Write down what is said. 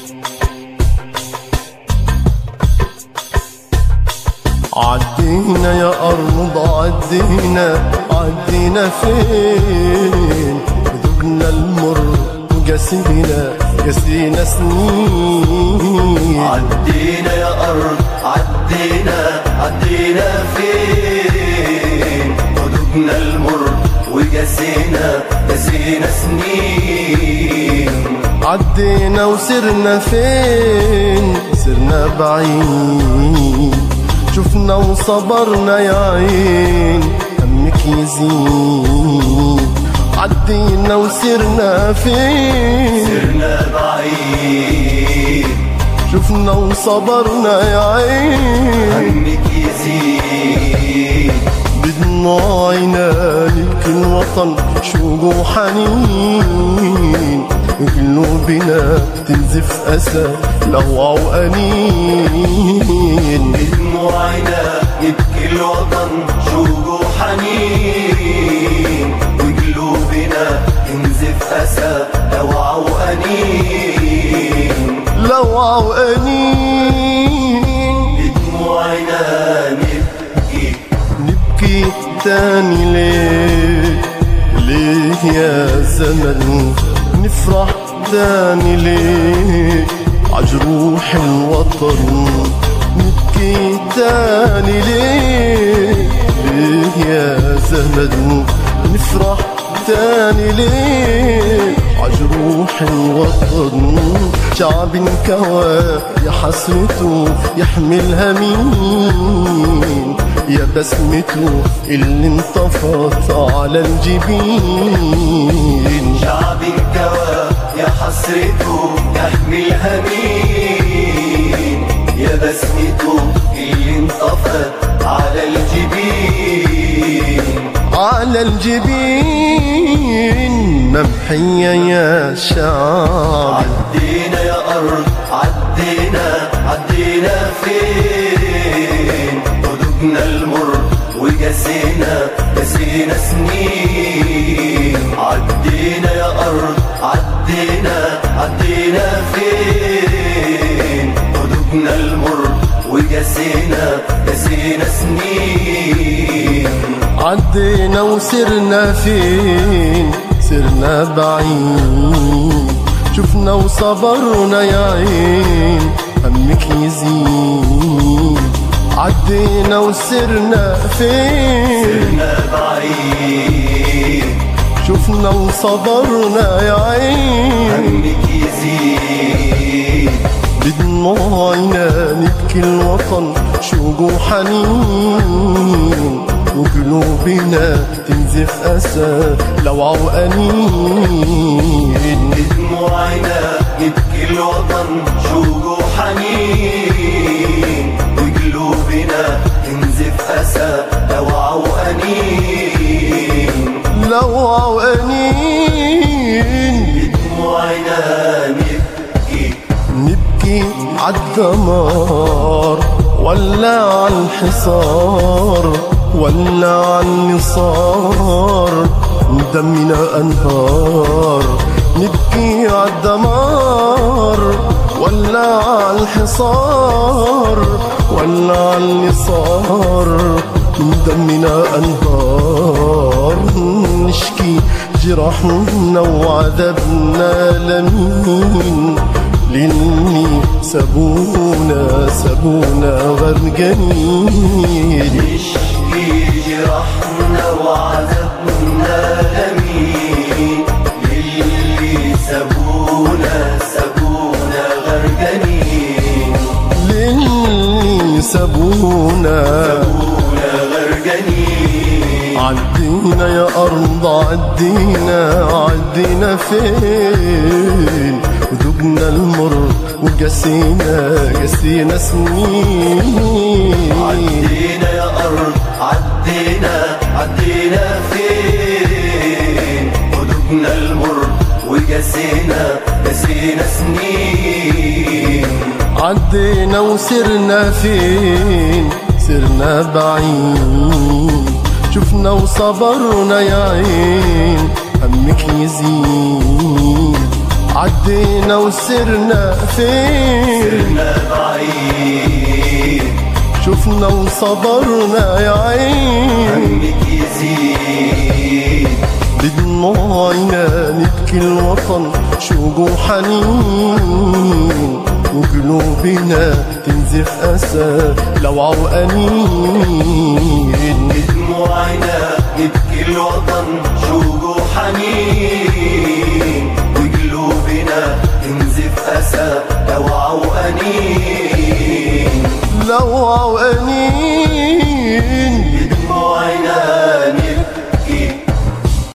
عدينا يا أرض عدينا عدينا فين ذقنا المر وقسينا قسينا سنين عدينا يا أرض عدينا عدينا فين وذقنا المر وقسينا قسينا سنين عدينا وسرنا فين سرنا بعيد شفنا وصبرنا يا عين همك يزيد عدينا وسرنا فين سرنا بعيد شفنا وصبرنا يا عين همك يزيد بدموعنا نبكي الوطن شوق وحنين قلوبنا تنزف أسى لوع وأنين بدموعنا يبكي الوطن شوق وحنين وقلوبنا تنزف أسى لوع وأنين لوع وأنين بدموعنا نبكي نبكي تاني ليه ليه يا زمن نفرح تاني ليه عجروح الوطن نبكي تاني ليه ليه يا زمن نفرح تاني ليه عجروح الوطن شعب انكوى يا حسرته يحملها مين يا بسمته اللي انطفت على الجبين شعب الكوى يا حسرته يحملها مين يا بسمته اللي انطفت على الجبين على الجبين ممحية يا شعب عدينا يا أرض عدينا عدينا فين وذقنا المر وقسينا قسينا سنين عدينا يا أرض عدينا عدينا فين وذقنا المر وقسينا قسينا سنين عدينا وسرنا فين سرنا بعيد شفنا وصبرنا يا عين همك يزيد عدينا وسرنا فين سرنا بعيد شفنا وصبرنا يا عين همك يزيد بدموعنا نبكي الوطن شوق وحنين وقلوبنا تنزف أسى لوع وأنين بدموعنا نبكي الوطن شوق وحنين وقلوبنا تنزف أسى لوع وأنين لوع وأنين بدموعنا نبكي نبكي عالدمار ولا عالحصار ولا عالنصار دمنا أنهار نبكي عالدمار ولا عالحصار ولا عالنصار دمنا أنهار نشكي جرحنا وعذبنا لمين للي سبونا سبونا غرقانين نشكي جرحنا وعذبنا لمين للي سبونا سبونا غرقانين للي سبونا سبونا غرقانين عدينا يا أرض عدينا عدينا فين وذقنا المر وقسينا قسينا سنين عدينا يا أرض عدينا عدينا فين وذقنا المر وقسينا قسينا سنين عدينا وسرنا فين سرنا بعيد شفنا وصبرنا يا عين همك يزيد عدينا وسرنا فين سرنا بعيد شفنا وصبرنا يا عين همك يزيد بدموعنا نبكي الوطن شوق وحنين وقلوبنا تنزف أسى لوعة وأنين بدموعنا نبكي الوطن شوق وحنين وقلوبنا تنزف أسى لوعة وأنين لوعة وأنين